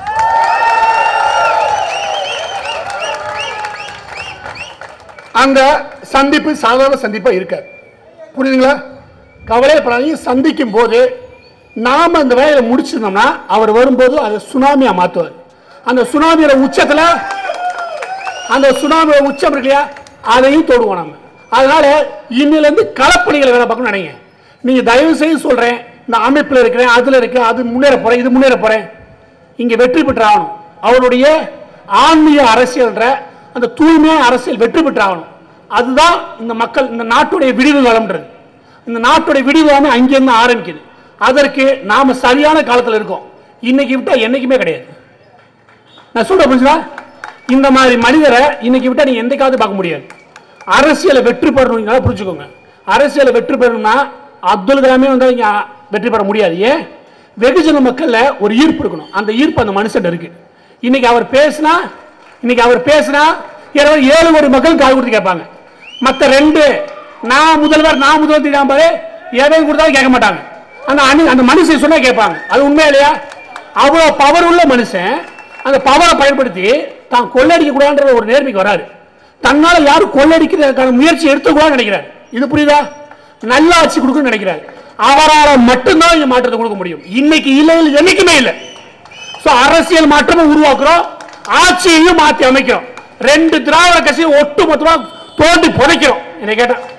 அந்த சந்திப்பு சாதாரண சந்திப்பா இருக்காது புரியுதுங்களா கவலைப்படாதீங்க சந்திக்கும் போது நாம அந்த வேலையை முடிச்சிருந்தோம்னா அவர் வரும்போது அதை சுனாமியா மாத்துவார் அந்த சுனாமியோட உச்சத்துல அந்த சுனாமியோட உச்சம் இருக்கு இல்லையா அதையும் தொடுவோம் நம்ம அதனால இன்னில இருந்து களப்பணிகளை வேலை பார்க்கணும் நினைங்க நீங்க தயவு செய்து சொல்றேன் நான் அமைப்பில் இருக்கிறேன் அதுல இருக்கேன் அது முன்னேற போறேன் இது முன்னேற போறேன் இங்க வெற்றி பெற்று ஆகணும் அவருடைய ஆன்மீக அரசியல்ன்ற அந்த தூய்மையான அரசியல் வெற்றி பெற்று ஆகணும் அதுதான் இந்த மக்கள் இந்த நாட்டுடைய விடிவு காலம்ன்றது இந்த நாட்டுடைய விடிவு காலமே அங்கிருந்து ஆரம்பிக்குது அதற்கு நாம சரியான காலத்துல இருக்கோம் இன்னைக்கு விட்டா என்னைக்குமே கிடையாது நான் சொல்ற புரிஞ்சுதா இந்த மாதிரி மனிதரை இன்னைக்கு விட்டா நீங்க எந்தைக்காவது பார்க்க முடியாது அரசியலை வெற்றி பெறணும் புரிஞ்சுக்கோங்க அரசியலை வெற்றி பெறணும்னா அப்துல் கலாமே வந்து இங்க வெற்றி பெற முடியாது ஏன் வெகுஜன மக்கள்ல ஒரு ஈர்ப்பு இருக்கணும் அந்த ஈர்ப்பு அந்த மனுஷன் இருக்கு இன்னைக்கு அவர் பேசினா இன்னைக்கு அவர் பேசினா ஏழு ஏழு கோடி மக்கள் கால் கொடுத்து கேட்பாங்க மத்த ரெண்டு நான் முதல்வர் நான் முதல்வர் தெரியாம பாரு எதையும் கொடுத்தாலும் கேட்க மாட்டாங்க அந்த அணி- அந்த மனுஷன் சொன்னா கேட்பாங்க அது உண்மையா இல்லையா அவ்வளவு பவர் உள்ள மனுஷன் அந்த பவரை பயன்படுத்தி தான் கொள்ளடிக்க கூடாதுன்ற ஒரு நேர்மைக்கு வராரு தன்னால யாரும் கொள்ளடிக்கிறதுக்கான முயற்சி எடுத்துக்கூடாது நினைக்கிறார் இது புரியுதா நல்ல ஆட்சி கொடுக்கணும்னு நினைக்கிறார் அவரால் மட்டும்தான் இங்க மாற்றத்தை கொடுக்க முடியும் இன்னைக்கு இல்லை இல்லை, என்னைக்குமே இல்லை சோ அரசியல் மாற்றமும் உருவாக்குறோம் ஆட்சியையும் மாத்தி அமைக்கிறோம் ரெண்டு திராவிட கட்சியும் ஒட்டு மொத்தமா தோண்டி புதைக்கிறோம் என்னை கேட்டா